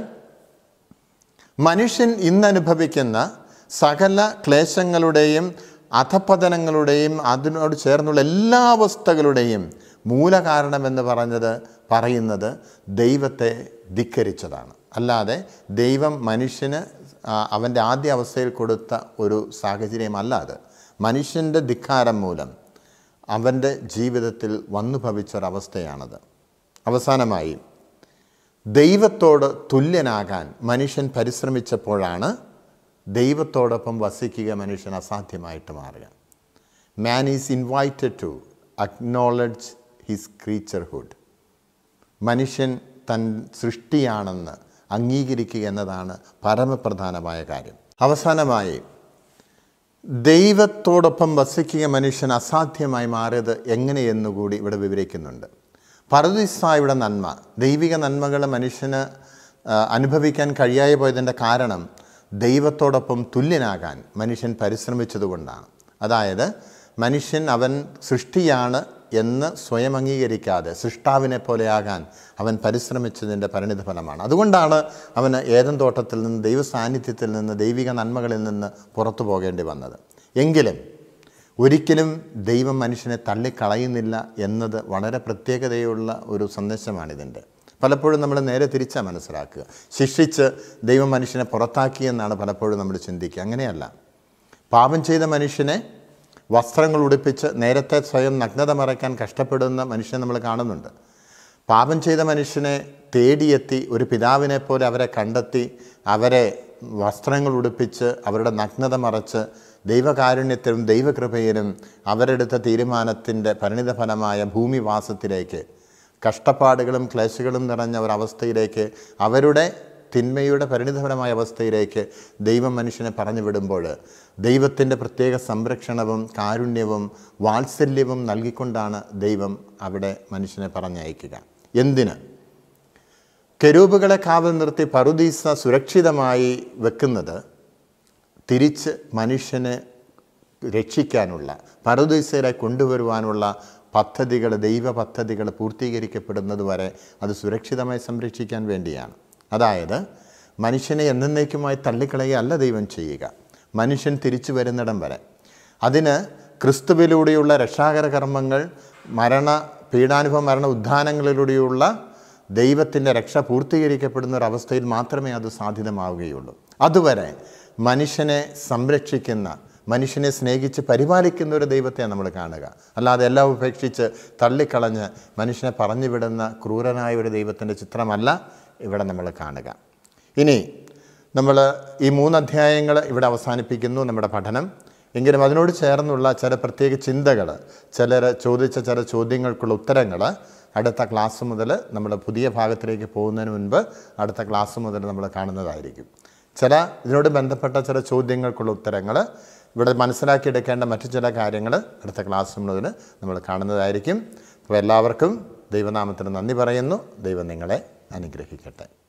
മനുഷ്യൻ ഇന്നനുഭവിക്കുന്ന സകല ക്ലേശങ്ങളുടെയും അധപ്പതനങ്ങളുടെയും അതിനോട് ചേർന്നുള്ള എല്ലാ അവസ്ഥകളുടെയും മൂലകാരണമെന്ന് പറഞ്ഞത് പറയുന്നത് ദൈവത്തെ ധിക്കരിച്ചതാണ് അല്ലാതെ ദൈവം മനുഷ്യന് ആ, അവൻ്റെ ആദ്യ അവസ്ഥയിൽ കൊടുത്ത ഒരു സാഹചര്യമല്ല അത് മനുഷ്യൻ്റെ ധിക്കാരം മൂലം അവൻ്റെ ജീവിതത്തിൽ വന്നു ഭവിച്ചൊരവസ്ഥയാണത് അവസാനമായി ദൈവത്തോട് തുല്യനാകാൻ മനുഷ്യൻ പരിശ്രമിച്ചപ്പോഴാണ് ദൈവത്തോടൊപ്പം വസിക്കുക മനുഷ്യൻ അസാധ്യമായിട്ട് മാറുക man is invited to acknowledge his creaturehood മനുഷ്യൻ തൻ സൃഷ്ടിയാണെന്ന് അംഗീകരിക്കുക എന്നതാണ് പരമപ്രധാനമായ കാര്യം അവസാനമായി ദൈവത്തോടൊപ്പം വസിക്കുക മനുഷ്യൻ അസാധ്യമായി മാറിയത് എങ്ങനെയെന്നുകൂടി ഇവിടെ വിവരിക്കുന്നുണ്ട് പരദിസായുടെ നന്മ ദൈവിക നന്മകൾ മനുഷ്യന് ആ, അനുഭവിക്കാൻ കഴിയാതെ പോയതിൻ്റെ കാരണം ദൈവത്തോടൊപ്പം തുല്യനാകാൻ മനുഷ്യൻ പരിശ്രമിച്ചതുകൊണ്ടാണ് അതായത് മനുഷ്യൻ അവൻ സൃഷ്ടിയാണ് എന്ന് സ്വയം അംഗീകരിക്കാതെ സൃഷ്ടാവിനെ പോലെയാകാൻ അവൻ പരിശ്രമിച്ചതിൻ്റെ പരിണിത ഫലമാണ് അതുകൊണ്ടാണ് അവന് ഏതൻ തോട്ടത്തിൽ നിന്ന് ദൈവ സാന്നിധ്യത്തിൽ നിന്ന് ദൈവിക നന്മകളിൽ നിന്ന് പുറത്തു പോകേണ്ടി വന്നത് എങ്കിലും ഒരിക്കലും ദൈവം മനുഷ്യനെ തള്ളിക്കളയുന്നില്ല എന്നത് വളരെ പ്രത്യേകതയുള്ള ഒരു സന്ദേശമാണിതിൻ്റെ പലപ്പോഴും നമ്മൾ നേരെ തിരിച്ചാണ് മനസ്സിലാക്കുക ശിക്ഷിച്ച് ദൈവം മനുഷ്യനെ പുറത്താക്കിയെന്നാണ് പലപ്പോഴും നമ്മൾ ചിന്തിക്കുക അങ്ങനെയല്ല പാപം ചെയ്ത മനുഷ്യനെ വസ്ത്രങ്ങൾ ഉടുപ്പിച്ച് നേരത്തെ സ്വയം നഗ്നത മറയ്ക്കാൻ കഷ്ടപ്പെടുന്ന മനുഷ്യനെ നമ്മൾ കാണുന്നുണ്ട് പാപം ചെയ്ത മനുഷ്യനെ തേടിയെത്തി ഒരു പിതാവിനെ പോലെ അവരെ കണ്ടെത്തി അവരെ വസ്ത്രങ്ങൾ ഉടുപ്പിച്ച് അവരുടെ നഗ്നത മറച്ച് ദൈവകാരുണ്യത്തിലും ദൈവകൃപയിലും അവരെടുത്ത തീരുമാനത്തിൻ്റെ പരിണിതഫലമായ ഭൂമിവാസത്തിലേക്ക് കഷ്ടപ്പാടുകളും ക്ലേശങ്ങളും നിറഞ്ഞ ഒരവസ്ഥയിലേക്ക് അവരുടെ തിന്മയുടെ പരിണിതഫലമായ അവസ്ഥയിലേക്ക് ദൈവം മനുഷ്യനെ പറഞ്ഞു വിടുമ്പോൾ ദൈവത്തിൻ്റെ പ്രത്യേക സംരക്ഷണവും കാരുണ്യവും വാത്സല്യവും നൽകിക്കൊണ്ടാണ് ദൈവം അവിടെ മനുഷ്യനെ പറഞ്ഞയക്കുക എന്തിന് കെരൂബുകളെ കാവൽ നിർത്തി പറുദീസ സുരക്ഷിതമായി വെക്കുന്നത് തിരിച്ച് മനുഷ്യനെ രക്ഷിക്കാനുള്ള പറുദീസയിലെ കൊണ്ടുവരുവാനുള്ള പദ്ധതികൾ ദൈവ പദ്ധതികൾ പൂർത്തീകരിക്കപ്പെടുന്നത് വരെ അത് സുരക്ഷിതമായി സംരക്ഷിക്കാൻ വേണ്ടിയാണ് അതായത് മനുഷ്യനെ എന്നേക്കുമായി തള്ളിക്കളയുകയല്ല ദൈവം ചെയ്യുക മനുഷ്യൻ തിരിച്ചു വരുന്നിടം വരെ അതിന് ക്രിസ്തുവിലൂടെയുള്ള രക്ഷാകര കർമ്മങ്ങൾ മരണ പീഡാനുഭവ മരണ ഉദ്ധാനങ്ങളിലൂടെയുള്ള ദൈവത്തിൻ്റെ രക്ഷ പൂർത്തീകരിക്കപ്പെടുന്ന ഒരവസ്ഥയിൽ മാത്രമേ അത് സാധ്യതമാവുകയുള്ളൂ അതുവരെ മനുഷ്യനെ സംരക്ഷിക്കുന്ന മനുഷ്യനെ സ്നേഹിച്ച് പരിപാലിക്കുന്ന ഒരു ദൈവത്തെ നമ്മൾ കാണുക അല്ലാതെ എല്ലാം ഉപേക്ഷിച്ച് തള്ളിക്കളഞ്ഞ് മനുഷ്യനെ പറഞ്ഞു വിടുന്ന ക്രൂരനായ ഒരു ദൈവത്തിൻ്റെ ചിത്രമല്ല ഇവിടെ നമ്മൾ കാണുക ഇനി നമ്മൾ ഈ മൂന്ന് അധ്യായങ്ങൾ ഇവിടെ അവസാനിപ്പിക്കുന്നു നമ്മുടെ പഠനം എങ്കിലും അതിനോട് ചേർന്നുള്ള ചില പ്രത്യേക ചിന്തകൾ ചിലർ ചോദിച്ച ചില ചോദ്യങ്ങൾക്കുള്ള ഉത്തരങ്ങൾ അടുത്ത ക്ലാസ് മുതൽ നമ്മൾ പുതിയ ഭാഗത്തിലേക്ക് പോകുന്നതിന് മുൻപ് അടുത്ത ക്ലാസ് മുതൽ നമ്മൾ കാണുന്നതായിരിക്കും ചില ഇതിനോട് ബന്ധപ്പെട്ട ചില ചോദ്യങ്ങൾക്കുള്ള ഉത്തരങ്ങൾ ഇവിടെ മനസ്സിലാക്കിയെടുക്കേണ്ട മറ്റു ചില കാര്യങ്ങൾ അടുത്ത ക്ലാസ് മുതൽ നമ്മൾ കാണുന്നതായിരിക്കും അപ്പോൾ എല്ലാവർക്കും ദൈവനാമത്തിന് നന്ദി പറയുന്നു ദൈവം നിങ്ങളെ അനുഗ്രഹിക്കട്ടെ